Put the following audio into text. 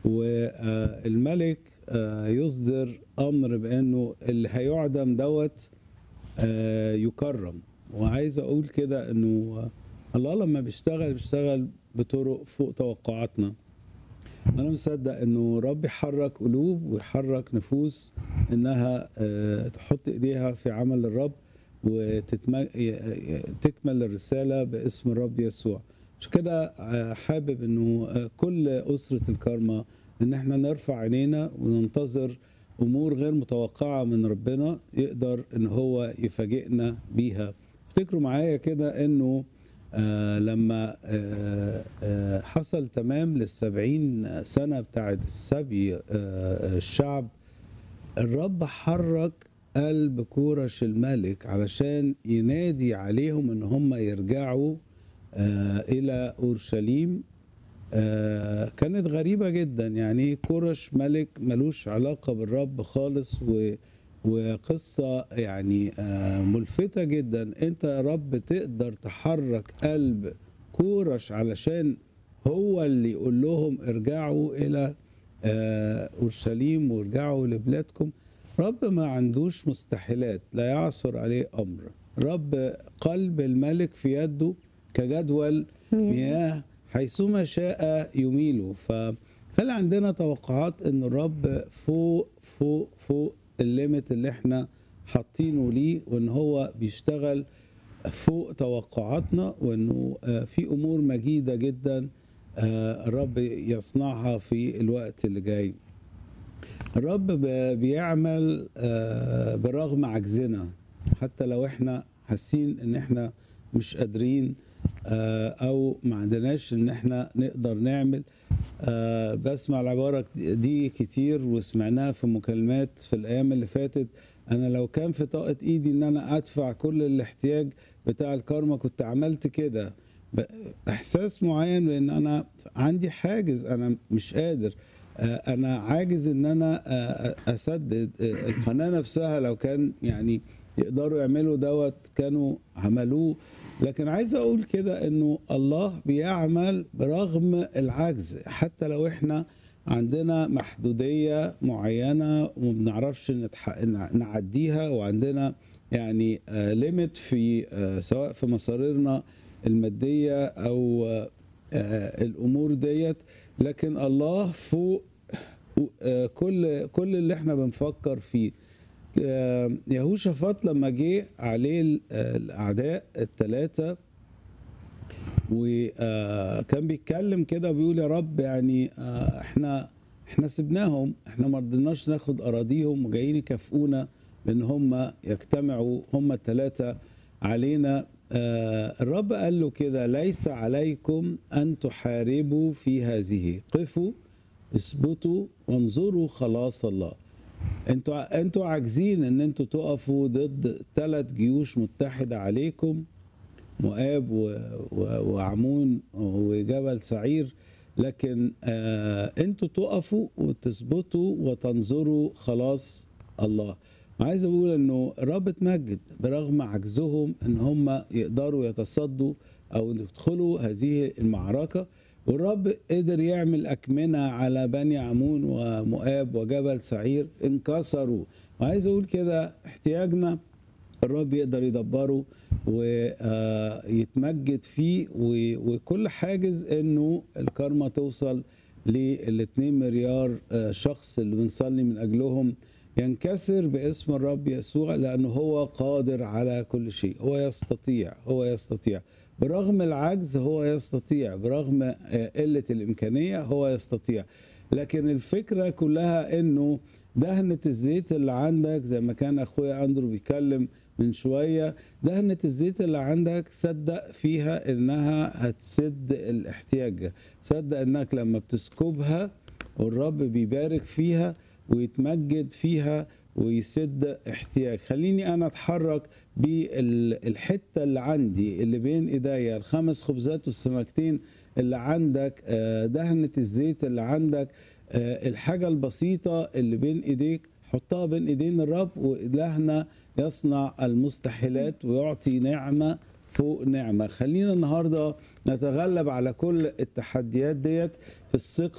والملك يصدر امر بانه اللي هيعدم دوت آه، يكرم وعايز اقول كده انه الله لما بيشتغل بيشتغل بطرق فوق توقعاتنا انا مصدق انه رب يحرك قلوب ويحرك نفوس انها آه، تحط ايديها في عمل الرب وتكمل الرساله باسم الرب يسوع عشان كده آه، حابب انه آه، كل اسره الكارما ان احنا نرفع عينينا وننتظر امور غير متوقعه من ربنا يقدر ان هو يفاجئنا بيها افتكروا معايا كده انه آه لما آه آه حصل تمام للسبعين سنة بتاعت السبي آه الشعب الرب حرك قلب كورش الملك علشان ينادي عليهم ان هم يرجعوا آه الى اورشليم آه كانت غريبة جدا يعني كورش ملك ملوش علاقة بالرب خالص و وقصة يعني آه ملفتة جدا انت يا رب تقدر تحرك قلب كورش علشان هو اللي يقول لهم ارجعوا الى آه اورشليم وارجعوا لبلادكم رب ما عندوش مستحيلات لا يعثر عليه امر رب قلب الملك في يده كجدول مياه حيثما شاء يميله فخلي عندنا توقعات ان الرب فوق فوق فوق الليمت اللي احنا حاطينه ليه وان هو بيشتغل فوق توقعاتنا وانه في امور مجيده جدا الرب يصنعها في الوقت اللي جاي الرب بيعمل برغم عجزنا حتى لو احنا حاسين ان احنا مش قادرين او ما عندناش ان احنا نقدر نعمل أه بسمع العبارة دي كتير وسمعناها في مكالمات في الأيام اللي فاتت أنا لو كان في طاقة إيدي إن أنا أدفع كل الاحتياج بتاع الكارما كنت عملت كده إحساس معين بأن أنا عندي حاجز أنا مش قادر أه أنا عاجز إن أنا أه أسدد القناة نفسها لو كان يعني يقدروا يعملوا دوت كانوا عملوه لكن عايز اقول كده انه الله بيعمل برغم العجز حتى لو احنا عندنا محدوديه معينه وما بنعرفش نعديها وعندنا يعني ليميت في سواء في مصاريرنا الماديه او الامور ديت لكن الله فوق كل كل اللي احنا بنفكر فيه يهوشافاط لما جه عليه الاعداء الثلاثه وكان بيتكلم كده وبيقول يا رب يعني احنا احنا سبناهم احنا ما رضيناش ناخد اراضيهم وجايين يكافئونا بان هم يجتمعوا هم الثلاثه علينا الرب قال له كده ليس عليكم ان تحاربوا في هذه قفوا اثبتوا وانظروا خلاص الله انتوا انتوا عاجزين ان انتوا تقفوا ضد ثلاث جيوش متحده عليكم مؤاب و... و... وعمون وجبل سعير لكن آه انتوا تقفوا وتثبتوا وتنظروا خلاص الله عايز اقول انه الرب اتمجد برغم عجزهم ان هم يقدروا يتصدوا او يدخلوا هذه المعركه والرب قدر يعمل أكمنة على بني عمون ومؤاب وجبل سعير انكسروا وعايز أقول كده احتياجنا الرب يقدر يدبره ويتمجد فيه وكل حاجز انه الكارما توصل للاتنين مليار شخص اللي بنصلي من اجلهم ينكسر باسم الرب يسوع لانه هو قادر على كل شيء هو يستطيع هو يستطيع برغم العجز هو يستطيع برغم قلة الإمكانية هو يستطيع لكن الفكرة كلها أنه دهنة الزيت اللي عندك زي ما كان أخويا أندرو بيتكلم من شوية دهنة الزيت اللي عندك صدق فيها إنها هتسد الاحتياج صدق إنك لما بتسكبها والرب بيبارك فيها ويتمجد فيها ويسد احتياج خليني انا اتحرك بالحته اللي عندي اللي بين ايديا الخمس خبزات والسمكتين اللي عندك دهنه الزيت اللي عندك الحاجه البسيطه اللي بين ايديك حطها بين ايدين الرب والهنا يصنع المستحيلات ويعطي نعمه فوق نعمه خلينا النهارده نتغلب على كل التحديات ديت في الثقه